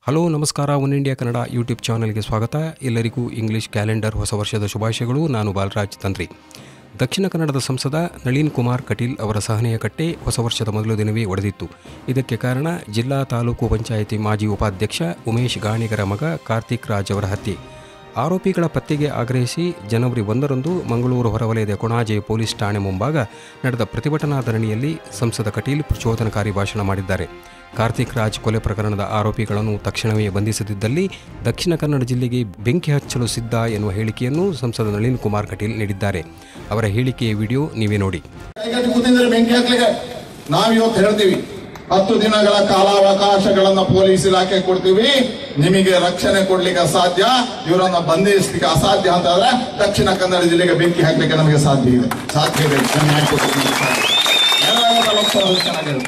Hello ನಮಸ್ಕಾರ one India Kannada YouTube ಚಾನಲ್ಗೆ ಸ್ವಾಗತ ಎಲ್ಲರಿಗೂ ಇಂಗ್ಲಿಷ್ ಕ್ಯಾಲೆಂಡರ್ ಹೊಸ ವರ್ಷದ ಶುಭಾಶಯಗಳು ನಾನು ಬಾಲರಾಜ್ ತಂತ್ರಿ ದಕ್ಷಿಣ ಕನ್ನಡದ ಸಂಸದ ನಳಿನ್ ಕುಮಾರ್ ಕಟೀಲ್ ಅವರ ಸಹನೆಯ ಕಟ್ಟೆ ಹೊಸ ವರ್ಷದ ಮೊದಲ ದಿನವೇ ಒಡೆದಿತ್ತು ಇದಕ್ಕೆ ಕಾರಣ ಜಿಲ್ಲಾ ತಾಲೂಕು ಪಂಚಾಯಿತಿ ಮಾಜಿ ಉಪಾಧ್ಯಕ್ಷ ಉಮೇಶ್ ಗಾಣಿಗರ ಮಗ ಕಾರ್ತಿಕ್ ರಾಜ್ ಅವರ ಹತ್ಯೆ ಆರೋಪಿಗಳ ಪತ್ತೆಗೆ ಆಗ್ರಹಿಸಿ ಜನವರಿ ಒಂದರಂದು ಮಂಗಳೂರು ಹೊರವಲಯದ ಕೊಣಾಜೆ ಪೊಲೀಸ್ ಠಾಣೆ ಮುಂಭಾಗ ನಡೆದ ಪ್ರತಿಭಟನಾ ಧರಣಿಯಲ್ಲಿ ಸಂಸದ ಕಟೀಲ್ ಪ್ರಚೋದನಕಾರಿ ಭಾಷಣ ಮಾಡಿದ್ದಾರೆ ಕಾರ್ತಿಕ್ ರಾಜ್ ಕೊಲೆ ಪ್ರಕರಣದ ಆರೋಪಿಗಳನ್ನು ತಕ್ಷಣವೇ ಬಂಧಿಸದಿದ್ದಲ್ಲಿ ದಕ್ಷಿಣ ಕನ್ನಡ ಜಿಲ್ಲೆಗೆ ಬೆಂಕಿ ಹಚ್ಚಲು ಸಿದ್ಧ ಎನ್ನುವ ಹೇಳಿಕೆಯನ್ನು ಸಂಸದ ನಳಿನ್ ಕುಮಾರ್ ಕಟೀಲ್ ನೀಡಿದ್ದಾರೆ ಅವರ ಹೇಳಿಕೆಯ ವಿಡಿಯೋ ನೀವೇ ನೋಡಿ ಕೈಗಟ್ಟಿ ಕೂತಿದ್ರೆ ಬೆಂಕಿ ಹಾಕ್ಲಿಕ್ಕೆ ನಾವ್ ಇವತ್ತು ಹೇಳ್ತೀವಿ ಹತ್ತು ದಿನಗಳ ಕಾಲಾವಕಾಶಗಳನ್ನ ಪೊಲೀಸ್ ಇಲಾಖೆ ಕೊಡ್ತೀವಿ ನಿಮಗೆ ರಕ್ಷಣೆ ಕೊಡ್ಲಿಕ್ಕೆ ಅಸಾಧ್ಯ ಇವರನ್ನ ಬಂಧಿಸ್ಲಿಕ್ಕೆ ಅಸಾಧ್ಯ ಅಂತಂದ್ರೆ ದಕ್ಷಿಣ ಕನ್ನಡ ಜಿಲ್ಲೆಗೆ ಬೆಂಕಿ ಹಾಕ್ಲಿಕ್ಕೆ ನಮಗೆ ಸಾಧ್ಯ ಇದೆ ಸಾಧ್ಯ ಇದೆ ನಾನು ಮಾಡ್ಕೊಡ್ತೀನಿ. ಏನಾಗುತ್ತೆ ಲೋಕಸಭಾ ಚೆನ್ನಾಗಿರುತ್ತೆ.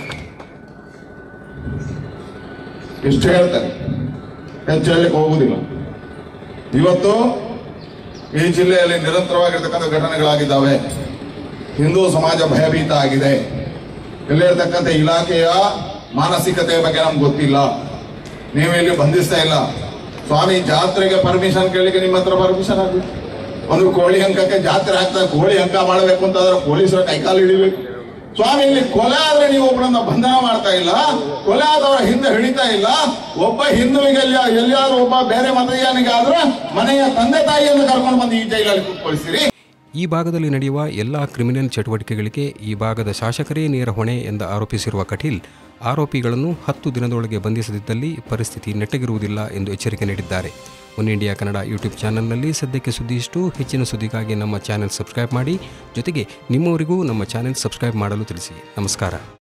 ಇಷ್ಟು ಹೇಳ್ತಾರೆ ಹೆಚ್ಚು ಹೇಳಲಿಕ್ಕೆ ಹೋಗುದಿಲ್ಲ ಇವತ್ತು ಈ ಜಿಲ್ಲೆಯಲ್ಲಿ ನಿರಂತರವಾಗಿರ್ತಕ್ಕಂಥ ಘಟನೆಗಳಾಗಿದ್ದಾವೆ ಹಿಂದೂ ಸಮಾಜ ಭಯಭೀತ ಆಗಿದೆ ಇಲ್ಲಿರ್ತಕ್ಕಂಥ ಇಲಾಖೆಯ ಮಾನಸಿಕತೆಯ ಬಗ್ಗೆ ನಮ್ಗೆ ಗೊತ್ತಿಲ್ಲ ನೀವು ಇಲ್ಲಿ ಬಂಧಿಸ್ತಾ ಇಲ್ಲ ಸ್ವಾಮಿ ಜಾತ್ರೆಗೆ ಪರ್ಮಿಷನ್ ಕೇಳಲಿಕ್ಕೆ ನಿಮ್ಮ ಹತ್ರ ಪರ್ಮಿಷನ್ ಆಗ್ಬೇಕು ಒಂದು ಕೋಳಿ ಅಂಕಕ್ಕೆ ಜಾತ್ರೆ ಆಗ್ತದೆ ಕೋಳಿ ಅಂಕ ಮಾಡಬೇಕು ಅಂತಂದ್ರೆ ಪೊಲೀಸರ ಕೈಕಾಲು ಹಿಡಿಬೇಕು ಸ್ವಾಮಿ ಇಲ್ಲಿ ಕೊಲೆ ಆದ್ರೆ ನೀವು ಒಬ್ಬರನ್ನ ಬಂಧನ ಮಾಡ್ತಾ ಇಲ್ಲ ಕೊಲೆ ಆದವರ ಹಿಂದೆ ಹಿಡಿತಾ ಇಲ್ಲ ಒಬ್ಬ ಹಿಂದುವಿಗೆ ಎಲ್ಲಿ ಎಲ್ಲಿಯಾದ್ರೂ ಒಬ್ಬ ಬೇರೆ ಮತದಾನಿಗೆ ಆದ್ರೆ ಮನೆಯ ತಂದೆ ತಾಯಿಯನ್ನು ಕರ್ಕೊಂಡು ಬಂದು ಈ ಜೈಲಲ್ಲಿ ಕೂತ್ಕೊಳಿಸಿರಿ ಈ ಭಾಗದಲ್ಲಿ ನಡೆಯುವ ಎಲ್ಲ ಕ್ರಿಮಿನಲ್ ಚಟುವಟಿಕೆಗಳಿಗೆ ಈ ಭಾಗದ ಶಾಸಕರೇ ನೇರ ಹೊಣೆ ಎಂದು ಆರೋಪಿಸಿರುವ ಕಟೀಲ್ ಆರೋಪಿಗಳನ್ನು ಹತ್ತು ದಿನದೊಳಗೆ ಬಂಧಿಸದಿದ್ದಲ್ಲಿ ಪರಿಸ್ಥಿತಿ ನೆಟ್ಟಗಿರುವುದಿಲ್ಲ ಎಂದು ಎಚ್ಚರಿಕೆ ನೀಡಿದ್ದಾರೆ ಒನ್ ಇಂಡಿಯಾ ಕನ್ನಡ ಯೂಟ್ಯೂಬ್ ಚಾನಲ್ನಲ್ಲಿ ಸದ್ಯಕ್ಕೆ ಸುದ್ದಿ ಇಷ್ಟು ಹೆಚ್ಚಿನ ಸುದ್ದಿಗಾಗಿ ನಮ್ಮ ಚಾನೆಲ್ ಸಬ್ಸ್ಕ್ರೈಬ್ ಮಾಡಿ ಜೊತೆಗೆ ನಿಮ್ಮವರಿಗೂ ನಮ್ಮ ಚಾನೆಲ್ ಸಬ್ಸ್ಕ್ರೈಬ್ ಮಾಡಲು ತಿಳಿಸಿ ನಮಸ್ಕಾರ